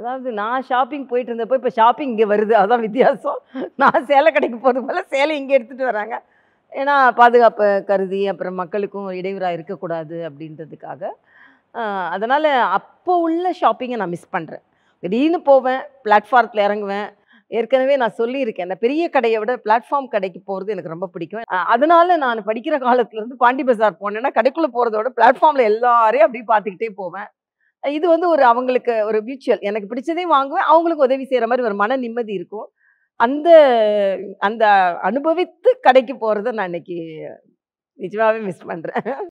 அதாவது நான் ஷாப்பிங் போயிட்டு இருந்தப்போ இப்போ ஷாப்பிங் இங்கே வருது அதான் வித்தியாசம் நான் சேலை கடைக்கு போகிறது போல சேலை இங்கே எடுத்துகிட்டு வராங்க ஏன்னா பாதுகாப்பை கருதி அப்புறம் மக்களுக்கும் இடையூறாக இருக்கக்கூடாது அப்படின்றதுக்காக அதனால் அப்போ உள்ள ஷாப்பிங்கை நான் மிஸ் பண்ணுறேன் திடீர்னு போவேன் பிளாட்ஃபாரத்தில் இறங்குவேன் ஏற்கனவே நான் சொல்லியிருக்கேன் இந்த பெரிய கடையை விட பிளாட்ஃபார்ம் கடைக்கு போகிறது எனக்கு ரொம்ப பிடிக்கும் அஹ் அதனால நான் படிக்கிற காலத்துலேருந்து பாண்டி பஜார் போனேன்னா கடைக்குள்ளே போகிறத விட பிளாட்ஃபார்மில் எல்லாரையும் அப்படியே பார்த்துக்கிட்டே போவேன் இது வந்து ஒரு அவங்களுக்கு ஒரு மியூச்சுவல் எனக்கு பிடிச்சதையும் வாங்குவேன் அவங்களுக்கு உதவி செய்கிற மாதிரி ஒரு மன நிம்மதி இருக்கும் அந்த அந்த அனுபவித்து கடைக்கு போகிறத நான் இன்னைக்கு நிஜமாவே மிஸ் பண்ணுறேன்